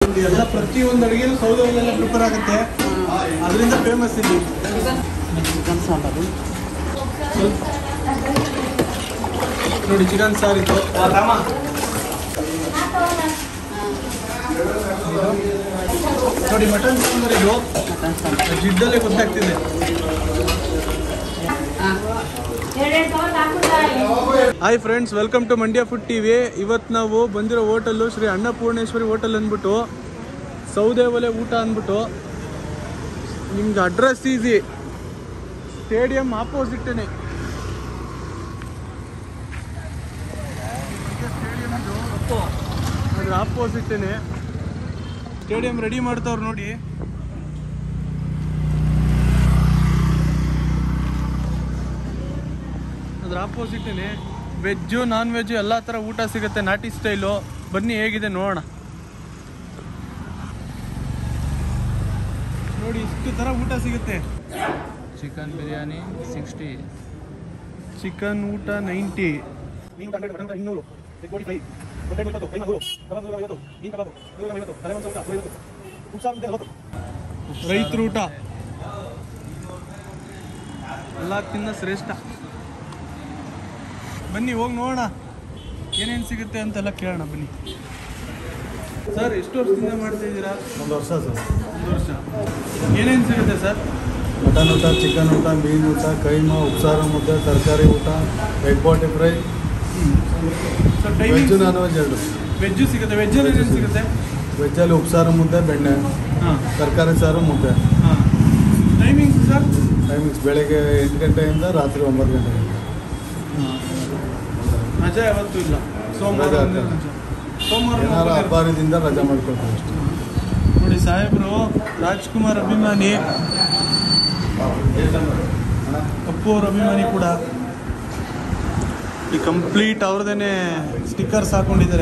ನೋಡಿ ಎಲ್ಲ ಪ್ರತಿಯೊಂದು ಅಡುಗೆನೂ ಸೌದೆ ಒಲೆಯಲ್ಲೇ ಪ್ರಿಪೇರ್ ಆಗುತ್ತೆ ಅದರಿಂದ ಫೇಮಸ್ ಇಲ್ಲಿ ಚಿಕನ್ ಸಾಂಬಾರು ನೋಡಿ ಚಿಕನ್ ಸಾರ್ ಇದು ನೋಡಿ ಮಟನ್ ಸಾಂಬಾರ್ ಇದು ಮಟನ್ ಸಾಂಬಾರು ಜಿಡ್ಡಲ್ಲೇ ಗೊತ್ತಾಗ್ತಿದೆ hi friends welcome to Mandya food TV ಇವತ್ತು ನಾವು ಬಂದಿರೋ ಹೋಟೆಲ್ಲು ಶ್ರೀ ಅನ್ನಪೂರ್ಣೇಶ್ವರಿ ಹೋಟೆಲ್ ಅಂದ್ಬಿಟ್ಟು ಸೌದೆ ಒಲೆ ಊಟ ಅಂದ್ಬಿಟ್ಟು ನಿಮ್ಗೆ ಅಡ್ರೆಸ್ ಈಸಿ ಸ್ಟೇಡಿಯಂ ಆಪೋಸಿಟ್ಟೇನೆ ಅದ್ರ ಆಪೋಸಿಟ್ಟೇನೆ ಸ್ಟೇಡಿಯಂ ರೆಡಿ ಮಾಡ್ತಾವ್ರು ನೋಡಿ ಅದ್ರ ಆಪೋಸಿಟ್ಟೇನೆ ವೆಜ್ಜು ನಾನ್ ವೆಜ್ಜು ಎಲ್ಲ ಥರ ಊಟ ಸಿಗುತ್ತೆ ನಾಟಿ ಸ್ಟೈಲು ಬನ್ನಿ ಹೇಗಿದೆ ನೋಡೋಣ ನೋಡಿ ಇಷ್ಟು ಥರ ಊಟ ಸಿಗುತ್ತೆ ಚಿಕನ್ ಬಿರಿಯಾನಿ ಸಿಕ್ಸ್ಟಿ ಚಿಕನ್ ಊಟ ನೈಂಟಿ ರೈತರ ಊಟ ಎಲ್ಲಕ್ಕಿಂತ ಶ್ರೇಷ್ಠ ಬನ್ನಿ ಹೋಗಿ ನೋಡೋಣ ಏನೇನು ಸಿಗುತ್ತೆ ಅಂತೆಲ್ಲ ಕೇಳೋಣ ಬನ್ನಿ ಸರ್ ಎಷ್ಟು ವರ್ಷದಿಂದ ಮಾಡ್ತಾ ಇದ್ದೀರಾ ಒಂದು ವರ್ಷ ಸರ್ ಒಂದು ವರ್ಷ ಏನೇನು ಸಿಗುತ್ತೆ ಸರ್ ಮಟನ್ ಊಟ ಚಿಕನ್ ಊಟ ಮೀನು ಊಟ ಕೈಮಾ ಉಪ್ಸಾರು ಮುದ್ದೆ ತರಕಾರಿ ಊಟ ಎಗ್ ಬಾಟಿ fry sir veg timing non veg ಎರಡು ವೆಜ್ಜು ಸಿಗುತ್ತೆ ವೆಜ್ಜಲ್ಲಿ ಏನೇನು ಸಿಗುತ್ತೆ ವೆಜ್ಜಲ್ಲಿ ಉಪ್ಸಾರು ಮುದ್ದೆ ಬೆಣ್ಣೆ ಹಾಂ ತರಕಾರಿ ಸಾರು ಮುದ್ದೆ ಹಾಂ ಟೈಮಿಂಗ್ಸ್ ಸರ್ ಟೈಮಿಂಗ್ಸ್ ಬೆಳಗ್ಗೆ ಎಂಟು ಗಂಟೆಯಿಂದ ರಾತ್ರಿ ಒಂಬತ್ತು ಗಂಟೆಗೆ ರಜೆ ಯಾವತ್ತೂ ಇಲ್ಲ ಸೋಮವಾರ ರಜೆ ಒಂದೇ ಹಾಕ್ತಾರೆ. ರಜೆ. ಸೋಮವಾರ ಏನಾರು ಮಾತ್ರ ಹಬ್ಬಾರದಿಂದ ರಜೆ ಮಾಡ್ಕೊಳ್ತೀವಿ ಅಷ್ಟೇ ನೋಡಿ ಸಾಹೇಬರು ರಾಜ್ಕುಮಾರ್ ಅಭಿಮಾನಿ ಅಪ್ಪು ಅವ್ರ ಅಭಿಮಾನಿ ಕೂಡ ಈ ಕಂಪ್ಲೀಟ್ ಅವ್ರದೇನೆ ಸ್ಟಿಕ್ಕರ್ಸ್ ಹಾಕೊಂಡಿದ್ದಾರೆ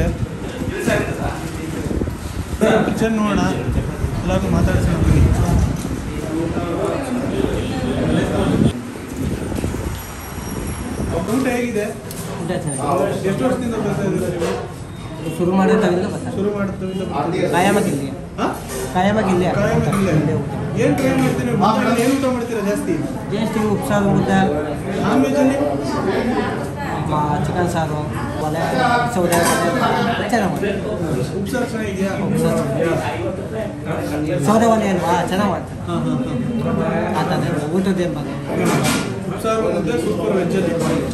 ಕಿಚನ್ ನೋಡೋಣ ಎಲ್ಲರಿಗೂ ಮಾತಾಡ್ಸೋಣ ಬನ್ನಿ ಊಟ ಹೇಗಿದೆ ಊಟ ಚೆನ್ನಾಗಿದೆ ಎಷ್ಟು ವರ್ಷದಿಂದ ಬರ್ತಾ ಇದ್ದೀರಾ ನೀವು ಶುರು ಮಾಡಿದ ತಗಲಿಲ್ಲ ಬರ್ತಾರೆ ಶುರು ಮಾಡಿದ್ದು ಕಾಯಮಾಗಿ ಇಲ್ಲಿ ಹಾಂ ಕಾಯಮಾಗಿ ಇಲ್ಲೇ ಕಾಯಂ ಇಲ್ಲೇ. ಏನ್ ಟ್ರೈ ಮಾಡ್ತೀರಾ ಮುಂಜಾನೆ ಏನು ಊಟ ಮಾಡ್ತೀರಾ ಜಾಸ್ತಿ ಜಸ್ಟ್ ಉಪ್ಸಾರು ಮುದ್ದೆ ನಾನ್ ವೆಜ್ ಅಲ್ಲಿ ಚಿಕನ್ ಸಾರು ಒಲೆ ಸೌದೆ ಚೆನ್ನಾಗಿ ಉಪ್ಸಾರು ಚೆನ್ನಾಗಿದೆಯಾ ಸೌದೆ ಒಲೆ ಅಲ್ವಾ ಚೆನ್ನಾಗಿ ಮಾಡ್ತಾರೆ ಹಾಂ ಹಾಂ ಆ ಥರ ಊಟದ ಬಗ್ಗೆ ಉಪ್ಸಾರು ಮುದ್ದೆ ಸೂಪರ್ ವೆಜ್ ಅಲ್ಲಿ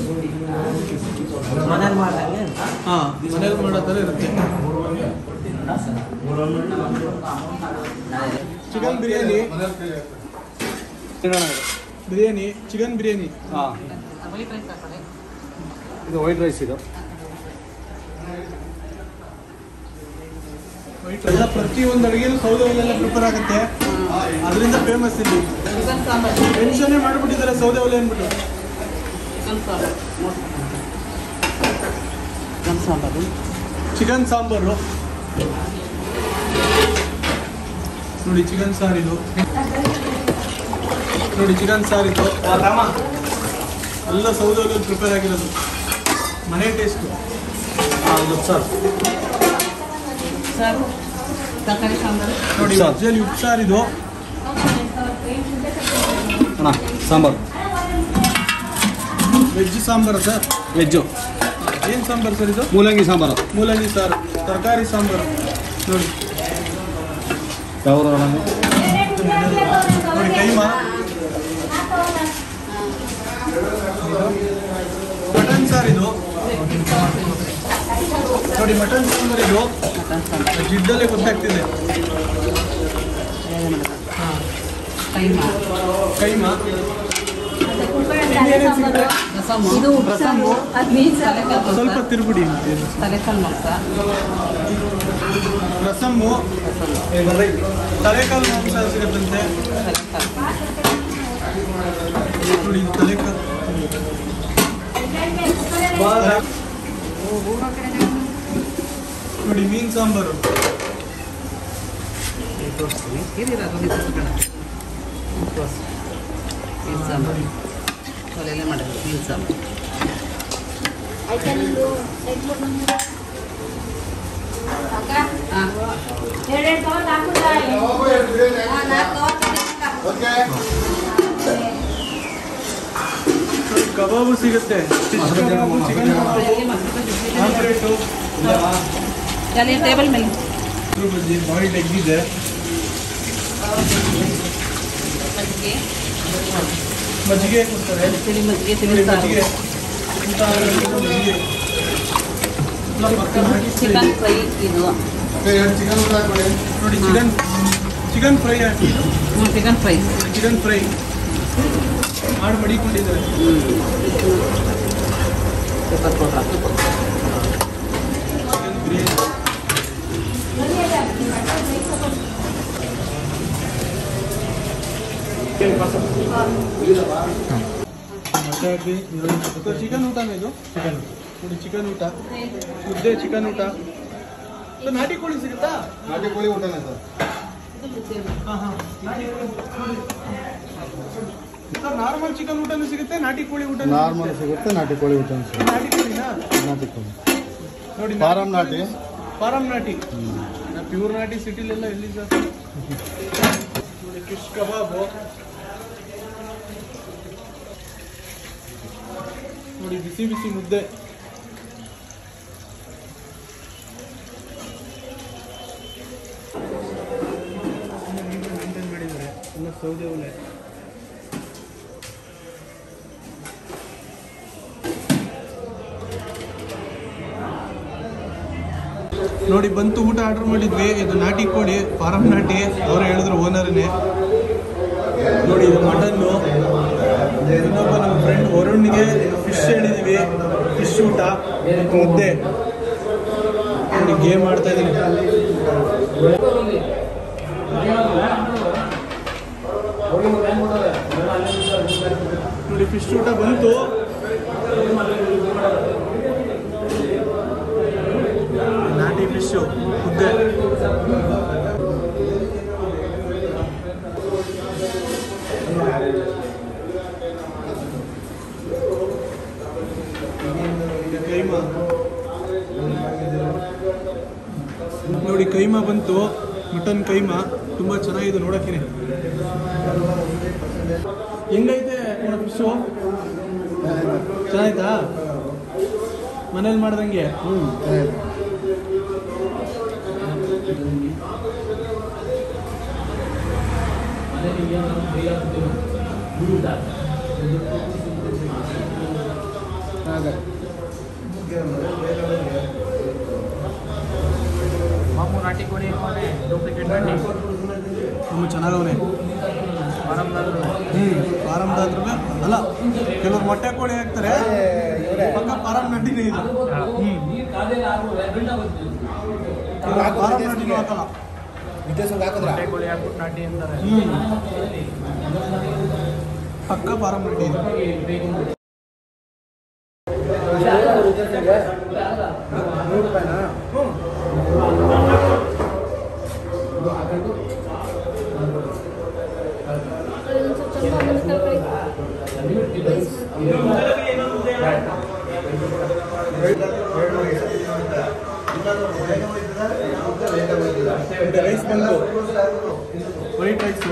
ಮನೇಲಿ ಮಾಡ್ದಂಗೆ ಹಾಂ ಮನೇಲಿ ಮಾಡೋ ಥರ ಇರುತ್ತೆ ಚಿಕನ್ ಬಿರಿಯಾನಿ ಬಿರಿಯಾನಿ ಚಿಕನ್ ಬಿರಿಯಾನಿ ಹಾಂ ಇದು ವೈಟ್ ರೈಸ್ ಇದು ಎಲ್ಲ ಪ್ರತಿಯೊಂದು ಅಡುಗೆನೂ ಸೌದೆ ಒಲೆಯಲ್ಲೇ ಪ್ರಿಪೇರ್ ಆಗುತ್ತೆ ಅದರಿಂದ ಫೇಮಸ್ ಇಲ್ಲಿ ಮೆನ್ಷನ್ನೇ ಮಾಡ್ಬಿಟ್ಟಿದ್ದಾರೆ ಸೌದೆ ಒಲೆ ಅಂದ್ಬಿಟ್ಟು ಚಿಕನ್ ಸಾಂಬಾರು ಚಿಕನ್ ಸಾಂಬಾರು ನೋಡಿ ಚಿಕನ್ ಸಾರಿದು ನೋಡಿ ಚಿಕನ್ ಸಾರಿದು ಎಲ್ಲ ಸೌದೆ ಒಲೆಯಲ್ಲಿ ಪ್ರಿಪೇರ್ ಆಗಿರೋದು ಮನೆ ಟೇಸ್ಟು ಹಾಂ ಸರ್ ಸಾರು ತರಕಾರಿ ಸಾಂಬಾರು ನೋಡಿ ಉಪ್ಸಾರು. ವೆಜ್ಜಲ್ಲಿ ಉಪ್ಸಾರಿದು ಅಣ್ಣ sambar veg sambar sir veg ಏನು ಸಾಂಬಾರು ಸರ್ ಇದು ಮೂಲಂಗಿ ಸಾಂಬಾರು ಮೂಲಂಗಿ ಸಾರು ತರಕಾರಿ ಸಾಂಬಾರು ನೋಡಿ ಯಾವ ನೋಡಿ ಕೈಮಾ ಮಟನ್ ಸಾರ್ ಇದು ನೋಡಿ ಮಟನ್ ಸಾಂಬಾರ್ ಇದು ಮಟನ್ ಸಾಂಬಾರು ಜಿಡ್ಡಲ್ಲೇ ಗೊತ್ತಾಗ್ತಿದೆ ಕೈಮಾ ಕೈಮಾ ಇನ್ನೇನೇನ್ ಸಿಗುತ್ತೆ? ಇದು ಉಪ್ಸಾರು ಹದಿನೈದು ಸಲ ಸ್ವಲ್ಪ ತಿರುಗುಡಿ ತಲೆಕಾಲು ಮಾಂಸ ರಸಮ್ಮು ತಲೆಕಾಲು ಮಾಂಸ ಸಿಗುತ್ತಂತೆ ನೋಡಿ ಇದು ತಲೆಕಾಲು ನೋಡಿ ಮೀನ್ ಸಾಂಬಾರು ಮೀನು ಸಾಂಬಾರು ಒಲೆಯಲ್ಲೇ ಮಾಡಿದ್ರು ಮೀನು ಸಾಂಬಾರು ಹಾಂ ಕಬಾಬು ಸಿಗುತ್ತೆ fish kebab chicken kebab omelette ಅಲ್ಲಿ ಟೇಬಲ್ ಮೇಲೆ ಇದ್ರ ಬಜ್ಜಿ ಬಾಯ್ಲ್ಡ್ ಎಗ್ ಇದೆ ಮಜ್ಜಿಗೆ ಮಜ್ಜಿಗೆ ಕೊಡ್ತಾರೆ ತಿಳಿ ಮಜ್ಜಿಗೆ ನೋಡಿ ತಿಳಿ ಸಾರು ಮಜ್ಜಿಗೆ ಊಟ ಆದ್ಮೇಲೆ ಮಜ್ಜಿಗೆ ಎಲ್ಲ ಪಕ್ಕ ಹಾಕಿ ಚಿಕನ್ ಫ್ರೈ ಇದು ನೋಡಿ ಚಿಕನ್ ಚಿಕನ್ ಫ್ರೈ ಹಾಕಿ ಹ್ಞೂ ಚಿಕನ್ ಫ್ರೈ ಚಿಕನ್ ಫ್ರೈ ಮಾಡಿ ಮಡಿಕೊಂಡಿದ್ದಾರೆ ಪೇಪರ್ ಪೌಡ್ರ್ ಹಾಕಿ ಚಿಕನ್ ಬಿರಿಯಾನಿ ಮತ್ತೆ ಹಾಕಿ ಚಿಕನ್ ಊಟನ ಇದು ಚಿಕನ್ ನೋಡಿ ಚಿಕನ್ ಊಟ ಮುದ್ದೆ ಚಿಕನ್ ಊಟ ಸರ್ ನಾಟಿ ಕೋಳಿ ಸಿಗುತ್ತಾ ನಾಟಿ ಕೋಳಿ ಊಟನೇ ಸರ್ ಹಾಂ ಹಾಂ ಸರ್ ನಾರ್ಮಲ್ ಚಿಕನ್ ಊಟನೂ ಸಿಗುತ್ತೆ ನಾಟಿ ಕೋಳಿ ಊಟ ನಾರ್ಮಲ್ ಸಿಗುತ್ತೆ ನಾಟಿ ಕೋಳಿ ಊಟನೇ ಸರ್ ನಾಟಿ ಕೋಳಿನಾ ನಾಟಿ ಕೋಳಿ ನೋಡಿ ಫಾರಂ ನಾಟಿ ಫಾರಂ ನಾಟಿ ಪ್ಯೂರ್ ನಾಟಿ ಸಿಟಿಲೆಲ್ಲ ಎಲ್ಲಿ ಸರ್ ನೋಡಿ ಫಿಶ್ ಕಬಾಬು ನೋಡಿ ಬಿಸಿ ಬಿಸಿ ಮುದ್ದೆ ಮೇಂಟೈನ್ ಮಾಡಿದ್ದಾರೆ ಎಲ್ಲ ಸೌದೆ ಒಲೆ ನೋಡಿ ಬಂತು ಊಟ ಆರ್ಡರ್ ಮಾಡಿದ್ವಿ ಇದು ನಾಟಿ ಕೋಳಿ ಫಾರಂ ನಾಟಿ ಅವರು ಹೇಳಿದ್ರು ಓನರ್ನೇ ನೋಡಿ ಇದು ಮಟನ್ನು ಇನ್ನೊಬ್ಬ ನಮ್ಮ ಫ್ರೆಂಡ್ ವರುಣ್ಗೆ ಫಿಶ್ ಹೇಳಿದ್ವಿ ಫಿಶ್ ಊಟ ಮತ್ತು ಮುದ್ದೆ ನೋಡಿ ಗೇಮ್ ಆಡ್ತಾ ಇದ್ದೀನಿ ನೋಡಿ ಫಿಶ್ ಊಟ ಬಂತು ನಾಟಿ ಫಿಶು ಮುದ್ದೆ ಕೈಮಾ ನೋಡಿ ಕೈಮಾ ಬಂತು ಮಟನ್ ಕೈಮಾ ತುಂಬ ಚೆನ್ನಾಗಿದೆ ನೋಡೋಕ್ಕೆ ಹೆಂಗೈತೆ ಫಿಶು ಚೆನ್ನಾಯ್ತಾ ಮನೇಲಿ ಮಾಡ್ದಂಗೆ ಹ್ಞೂ ಮಾಮೂ ನಾಟಿ ಕೋಳಿ ಅವನೇ ಡೂಪ್ಲಿಕೇಟ್ ನಾಟಿ ತುಂಬ ಚೆನ್ನಾಗವನೆ ಆರಾಮದಾದ್ರು ಹ್ಞೂ ಫಾರಮ್ದಾದ್ರೂ ಅಲ್ಲ ಕೆಲವ್ರು ಮೊಟ್ಟೆ ಕೋಳಿ ಹಾಕ್ತಾರೆ ಪಕ್ಕ ಫಾರಂ ನಟಿನೇ ಇದು ಹ್ಞೂ ಫಾರಂ ನಟಿನೂ ಹಾಕಲ್ಲ ಮೊಟ್ಟೆ ಕೋಳಿ ಹಾಕ್ಬಿಟ್ಟು ನಾಟಿ ಅಂತಾರೆ ಹ್ಞೂ ಪಕ್ಕ ಫಾರಂ ನಟಿ ಇದು ರೈಸ್ ಬಂತು ವೈಟ್ ರೈಸು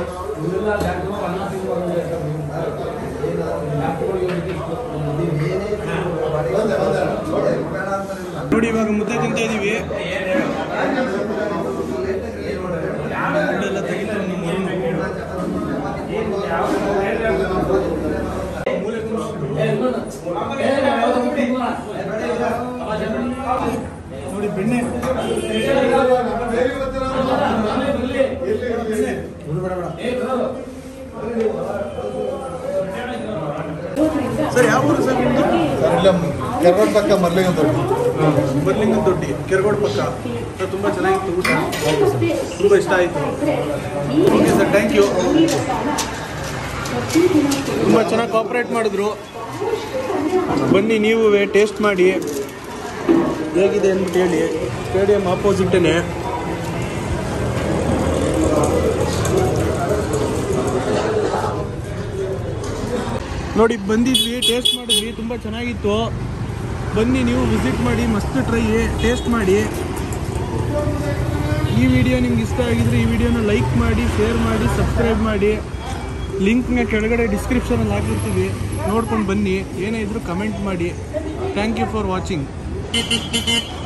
ನೋಡಿ ಇವಾಗ ಮುದ್ದೆ ತಿಂತ ಇದೀವಿ ಎಲ್ಲ ತೆಗಿತಾರೆ ನಮ್ಮ ವರುಣ್. ಮೂಲೆ ಕೂರ್ಸ್ಬಿಟ್ಟು. ನೋಡಿ ಬೆಣ್ಣೆ ಸರ್ ಯಾವ ಊರು ಸರ್ ನಿಮ್ಮದು ಸರ್ ಇಲ್ಲ ಕೆರಗೋಡ್ ಪಕ್ಕ ಮರ್ಲಿಗೆ ಅಂತ ಬರ್ಲಿಂಗ ದೊಡ್ಡಿ ಕೆರಗೋಡ್ ಪಕ್ಕ ಸರ್ ತುಂಬ ಚೆನ್ನಾಗಿತ್ತು ಊಟ ತುಂಬ ಇಷ್ಟ ಆಯಿತು ಓಕೆ ಸರ್ ಥ್ಯಾಂಕ್ ಯು ತುಂಬ ಚೆನ್ನಾಗಿ ಕಾಪ್ರೇಟ್ ಮಾಡಿದ್ರು ಬನ್ನಿ ನೀವು ಟೇಸ್ಟ್ ಮಾಡಿ ಹೇಗಿದೆ ಅಂದ್ಬಿಟ್ಟು ಹೇಳಿ ಸ್ಟೇಡಿಯಂ ಆಪೋಸಿಟೇ ನೋಡಿ ಬಂದಿದ್ವಿ ಟೇಸ್ಟ್ ಮಾಡಿದ್ವಿ ತುಂಬ ಚೆನ್ನಾಗಿತ್ತು ಬನ್ನಿ ನೀವು ವಿಸಿಟ್ ಮಾಡಿ ಮಸ್ತ್ ಟ್ರೈ ಟೇಸ್ಟ್ ಮಾಡಿ ಈ ವಿಡಿಯೋ ನಿಮ್ಗೆ ಇಷ್ಟ ಆಗಿದ್ರೆ ಈ ವಿಡಿಯೋನ ಲೈಕ್ ಮಾಡಿ ಶೇರ್ ಮಾಡಿ ಸಬ್ಸ್ಕ್ರೈಬ್ ಮಾಡಿ ಲಿಂಕ್ನ ಕೆಳಗಡೆ ಡಿಸ್ಕ್ರಿಪ್ಷನಲ್ಲಿ ಹಾಕಿರ್ತೀವಿ ನೋಡ್ಕೊಂಡು ಬನ್ನಿ ಏನೇ ಇದ್ರೂ ಕಮೆಂಟ್ ಮಾಡಿ ಥ್ಯಾಂಕ್ ಯು ಫಾರ್ ವಾಚಿಂಗ್